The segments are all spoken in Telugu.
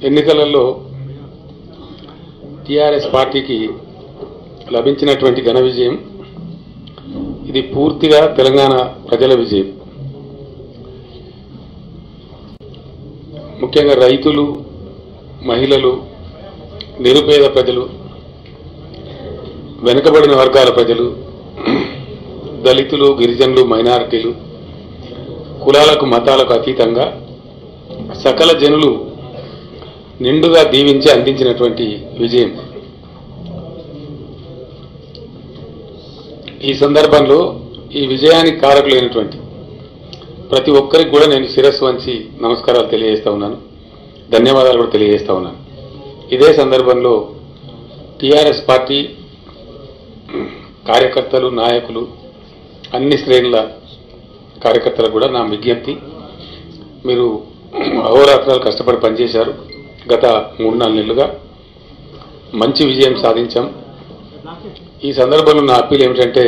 ఎన్నికలలో టీఆర్ఎస్ పార్టీకి లభించినటువంటి ఘన విజయం ఇది పూర్తిగా తెలంగాణ ప్రజల విజయం ముఖ్యంగా రైతులు మహిళలు నిరుపేద ప్రజలు వెనుకబడిన వర్గాల ప్రజలు దళితులు గిరిజనులు మైనారిటీలు కులాలకు మతాలకు అతీతంగా సకల జనులు నిండుగా దీవించి అందించినటువంటి విజయం ఈ సందర్భంలో ఈ విజయానికి కారకులైనటువంటి ప్రతి ఒక్కరికి కూడా నేను శిరస్సు వంచి నమస్కారాలు తెలియజేస్తా ఉన్నాను ధన్యవాదాలు కూడా తెలియజేస్తా ఉన్నాను ఇదే సందర్భంలో టీఆర్ఎస్ పార్టీ కార్యకర్తలు నాయకులు అన్ని శ్రేణుల కార్యకర్తలకు కూడా నా విజ్ఞప్తి మీరు అహోరాత్రాలు కష్టపడి పనిచేశారు గత మూడు నాలుగు నెలలుగా మంచి విజయం సాధించాం ఈ సందర్భంలో నా అప్పీల్ ఏమిటంటే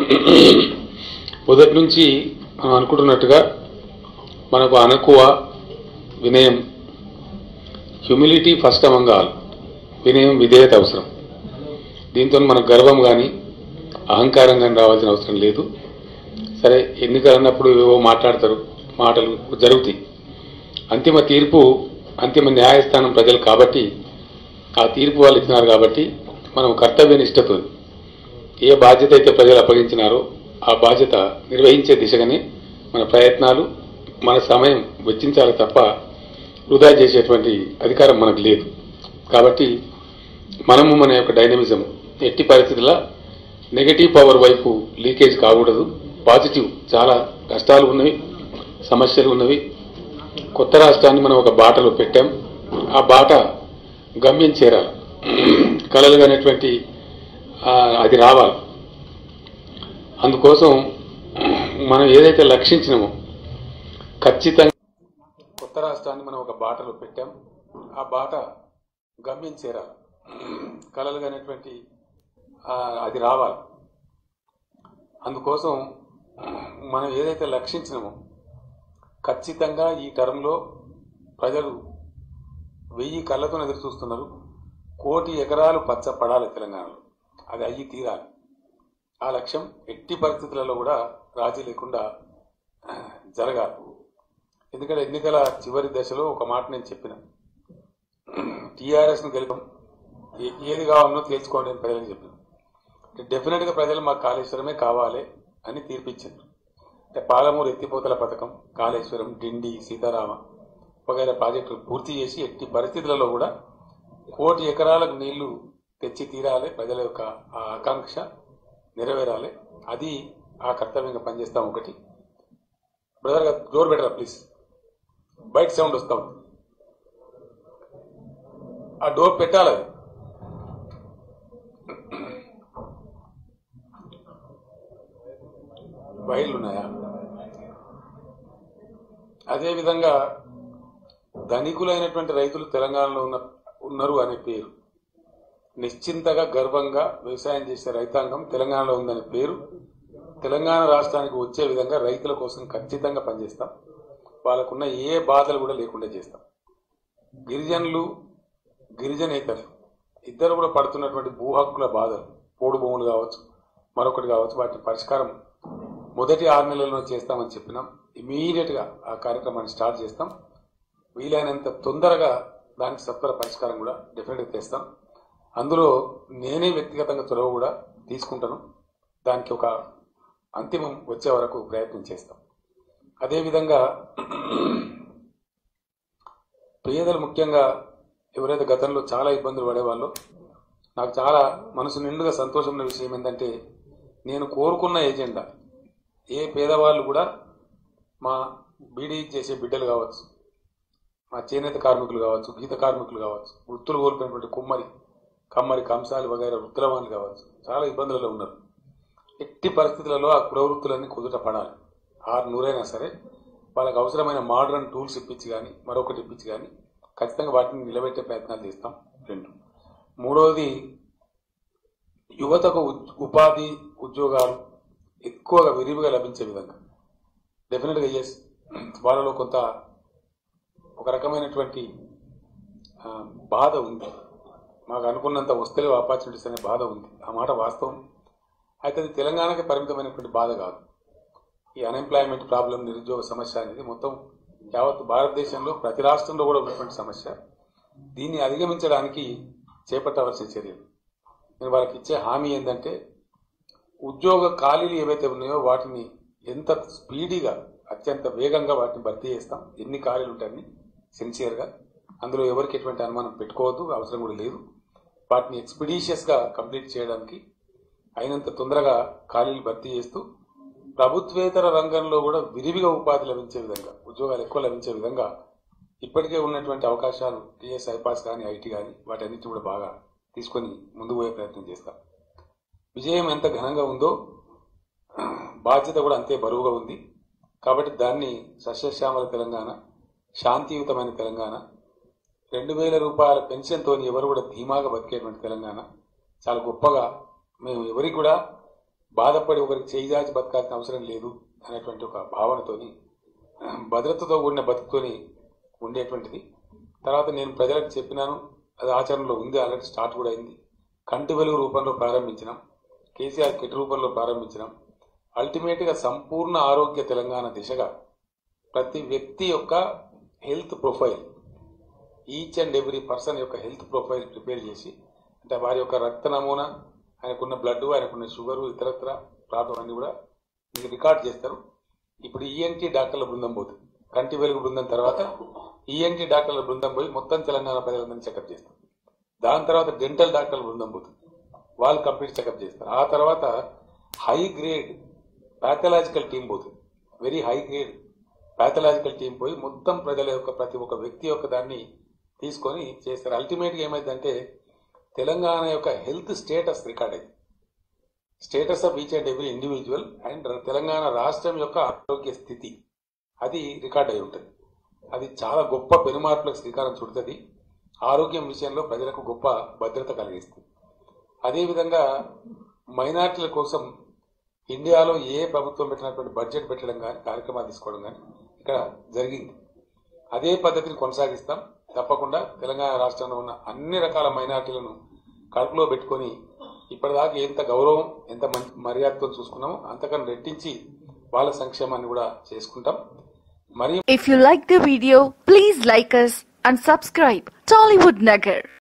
మొదటి నుంచి మనం అనుకుంటున్నట్టుగా మనకు అనకువ వినయం హ్యూమిలిటీ ఫస్ట్ అమంగ్ ఆల్ వినయం విధేయత అవసరం దీంతో మనకు గర్వం కానీ అహంకారం కానీ రావాల్సిన అవసరం లేదు సరే ఎన్నికలు అన్నప్పుడు ఏవో మాట్లాడతారు మాటలు జరుగుతాయి అంతిమ తీర్పు అంతిమ న్యాయస్థానం ప్రజలు కాబట్టి ఆ తీర్పు వాళ్ళు ఇచ్చినారు కాబట్టి మనం కర్తవ్య నిష్టతో ఏ బాధ్యత అయితే ప్రజలు అప్పగించినారో ఆ బాధ్యత నిర్వహించే దిశగానే మన ప్రయత్నాలు మన సమయం వెచ్చించాలి తప్ప వృధా చేసేటువంటి అధికారం మనకు లేదు కాబట్టి మనము మన యొక్క డైనమిజం ఎట్టి పరిస్థితుల్లో నెగటివ్ పవర్ వైపు లీకేజ్ కాకూడదు పాజిటివ్ చాలా కష్టాలు ఉన్నవి సమస్యలు ఉన్నవి కొత్త రాష్ట్రాన్ని మనం ఒక బాటలో పెట్టాం ఆ బాట గమ్యం చేరాలి కలలు అనేటువంటి అది రావాలి అందుకోసం మనం ఏదైతే లక్షించినామో ఖచ్చితంగా కొత్త రాష్ట్రాన్ని మనం ఒక బాటలో పెట్టాం ఆ బాట గమ్యం చేరాలి కలలు అనేటువంటి అది రావాలి అందుకోసం మనం ఏదైతే లక్షించినామో ఖచ్చితంగా ఈ టర్మ్లో ప్రజలు వెయ్యి కళ్ళతో ఎదురు చూస్తున్నారు కోటి ఎకరాలు పచ్చ పడాలి తెలంగాణలో అది అయ్యి తీరాలి ఆ లక్ష్యం ఎట్టి పరిస్థితులలో కూడా రాజీ లేకుండా జరగాలి ఎందుకంటే ఎన్నికల చివరి దశలో ఒక మాట నేను చెప్పిన టీఆర్ఎస్ను గెలుపం ఏది కావాలనో తేల్చుకోండి అని ప్రజలకు చెప్పిన డెఫినెట్గా ప్రజలు మాకు కాళేశ్వరమే కావాలి అని తీర్పిచ్చారు అంటే పాలమూరు ఎత్తిపోతల పథకం కాళేశ్వరం డిండి సీతారామ వగైరా ప్రాజెక్టులు పూర్తి చేసి ఎట్టి పరిస్థితులలో కూడా కోటి ఎకరాలకు నీళ్లు తెచ్చి తీరాలి ప్రజల యొక్క ఆ ఆకాంక్ష నెరవేరాలి అది ఆ కర్తవ్యంగా పనిచేస్తాం ఒకటి బ్రదర్ డోర్ బెటరా ప్లీజ్ బయట సౌండ్ వస్తా ఉంది ఆ డోర్ పెట్టాలి అది వైర్లు ఉన్నాయా అదేవిధంగా ధనికులైనటువంటి రైతులు తెలంగాణలో ఉన్న ఉన్నారు అనే పేరు నిశ్చింతగా గర్వంగా వ్యవసాయం చేసే రైతాంగం తెలంగాణలో ఉందనే పేరు తెలంగాణ రాష్ట్రానికి వచ్చే విధంగా రైతుల కోసం ఖచ్చితంగా పనిచేస్తాం వాళ్ళకున్న ఏ బాధలు కూడా లేకుండా చేస్తాం గిరిజనులు గిరిజనేతలు ఇద్దరు కూడా పడుతున్నటువంటి భూ హక్కుల బాధలు పోడు భూములు కావచ్చు మరొకటి కావచ్చు వాటి పరిష్కారం మొదటి ఆరు నెలల్లో చేస్తామని చెప్పినాం ఇమీడియట్ గా ఆ కార్యక్రమాన్ని స్టార్ట్ చేస్తాం వీలైనంత తొందరగా దానికి సత్వర పరిష్కారం కూడా డెఫినెట్ గా తెస్తాం అందులో నేనే వ్యక్తిగతంగా చొరవ కూడా తీసుకుంటాను దానికి ఒక అంతిమం వచ్చే వరకు ప్రయత్నం చేస్తాం అదేవిధంగా పేదలు ముఖ్యంగా ఎవరైతే గతంలో చాలా ఇబ్బందులు పడేవాళ్ళో నాకు చాలా మనసు నిండుగా సంతోషమైన విషయం ఏంటంటే నేను కోరుకున్న ఏజెండా ఏ పేదవాళ్ళు కూడా మా బీడీ చేసే బిడ్డలు కావచ్చు మా చేనేత కార్మికులు కావచ్చు గీత కార్మికులు కావచ్చు వృత్తులు కోల్పోయినటువంటి కుమ్మరి కమ్మరి కంసాలు వగైరా వృత్తులవాళ్ళు కావచ్చు చాలా ఇబ్బందులలో ఉన్నారు ఎట్టి పరిస్థితులలో ఆ కుల వృత్తులన్నీ కుదుట పడాలి ఆరు నూరైనా సరే వాళ్ళకి అవసరమైన మోడర్న్ టూల్స్ ఇప్పించి కానీ మరొకటి ఇప్పించి కానీ ఖచ్చితంగా వాటిని నిలబెట్టే ప్రయత్నాలు చేస్తాం రెండు మూడవది యువతకు ఉపాధి ఉద్యోగాలు ఎక్కువగా విరివిగా లభించే విధంగా డెఫినెట్గా ఎస్ వాళ్ళలో కొంత ఒక రకమైనటువంటి ఆ, బాధ ఉంది మాకు అనుకున్నంత వస్తలేవు ఆపర్చునిటీస్ అనే బాధ ఉంది ఆ మాట వాస్తవం అయితే అది తెలంగాణకి పరిమితమైనటువంటి బాధ కాదు ఈ అన్ఎంప్లాయ్మెంట్ ప్రాబ్లం నిరుద్యోగ సమస్య అనేది మొత్తం యావత్ భారతదేశంలో ప్రతి రాష్ట్రంలో కూడా ఉన్నటువంటి సమస్య దీన్ని అధిగమించడానికి చేపట్టవలసిన చర్యలు నేను వాళ్ళకి ఇచ్చే హామీ ఏంటంటే ఉద్యోగ ఖాళీలు ఏవైతే ఉన్నాయో వాటిని ఎంత స్పీడీగా అత్యంత వేగంగా వాటిని భర్తీ చేస్తాం ఎన్ని ఖాళీలు ఉంటాయని సిన్సియర్గా అందులో ఎవరికి ఎటువంటి అనుమానం పెట్టుకోవద్దు అవసరం కూడా లేదు వాటిని ఎక్స్పిడీషియస్ గా కంప్లీట్ చేయడానికి అయినంత తొందరగా ఖాళీలు భర్తీ చేస్తూ ప్రభుత్వేతర రంగంలో కూడా విరివిగా ఉపాధి లభించే విధంగా ఉద్యోగాలు ఎక్కువ లభించే విధంగా ఇప్పటికే ఉన్నటువంటి అవకాశాలు టీఎస్ ఐపాస్ కానీ ఐటీ కానీ వాటన్నిటిని కూడా బాగా తీసుకొని ముందుకు పోయే ప్రయత్నం చేస్తాం విజయం ఎంత ఘనంగా ఉందో బాధ్యత కూడా అంతే బరువుగా ఉంది కాబట్టి దాన్ని సస్యశ్యామల తెలంగాణ శాంతియుతమైన తెలంగాణ రెండు వేల రూపాయల పెన్షన్తో ఎవరు కూడా ధీమాగా బతికేటువంటి తెలంగాణ చాలా గొప్పగా మేము ఎవరికి కూడా బాధపడి ఒకరికి చేయిదాచి బతకాల్సిన అవసరం లేదు అనేటువంటి ఒక భావనతోని భద్రతతో కూడిన బతుకుతోని ఉండేటువంటిది తర్వాత నేను ప్రజలకు చెప్పినాను అది ఆచరణలో ఉంది ఆల్రెడీ స్టార్ట్ కూడా అయింది కంటి వెలుగు రూపంలో ప్రారంభించినాం కేసీఆర్ కిట్ రూపంలో ప్రారంభించినాం అల్టిమేట్ గా సంపూర్ణ ఆరోగ్య తెలంగాణ దిశగా ప్రతి వ్యక్తి యొక్క health profile each and every person యొక్క హెల్త్ ప్రొఫైల్ ప్రిపేర్ చేసి అంటే వారి యొక్క రక్త నమూనా ఆయనకున్న బ్లడ్ ఆయనకున్న షుగర్ ఇతరత్ర ప్రాబ్లం అన్ని కూడా మీకు రికార్డ్ చేస్తారు ఇప్పుడు ఈఎన్టీ డాక్టర్ల బృందం పోతుంది కంటి వెలుగు బృందం తర్వాత ఈఎన్టీ డాక్టర్ల బృందం పోయి మొత్తం తెలంగాణ ప్రజలందరినీ చెకప్ చేస్తారు దాని తర్వాత డెంటల్ డాక్టర్ల బృందం పోతుంది వాళ్ళు కంప్లీట్ చెకప్ చేస్తారు ఆ తర్వాత హై గ్రేడ్ పాథలాజికల్ టీం పోతుంది very high grade pathological team పోయి మొత్తం ప్రజల యొక్క ప్రతి ఒక్క వ్యక్తి యొక్క దాన్ని తీసుకొని చేస్తారు అల్టిమేట్గా ఏమైందంటే తెలంగాణ యొక్క హెల్త్ స్టేటస్ రికార్డ్ అయింది status of each and every individual and Telangana రాష్ట్రం యొక్క ఆరోగ్య స్థితి అది రికార్డ్ అయి ఉంటుంది అది చాలా గొప్ప పెనుమార్పులకు శ్రీకారం చుడుతుంది ఆరోగ్యం విషయంలో ప్రజలకు గొప్ప భద్రత కలిగిస్తుంది అదేవిధంగా మైనార్టీల కోసం ఇండియాలో ఏ ప్రభుత్వం పెట్టినటువంటి బడ్జెట్ పెట్టడం కానీ కార్యక్రమాలు తీసుకోవడం కానీ ఇక్కడ జరిగింది అదే పద్ధతిని కొనసాగిస్తాం తప్పకుండా తెలంగాణ రాష్ట్రంలో ఉన్న అన్ని రకాల మైనార్టీలను కడుపులో పెట్టుకొని ఇప్పటిదాకా ఎంత గౌరవం ఎంత మంచి మర్యాదతో చూసుకున్నామో అంతకన్నా రెట్టించి వాళ్ళ సంక్షేమాన్ని కూడా చేసుకుంటాం మరి If you like the video, please like us and subscribe Tollywood Nagar.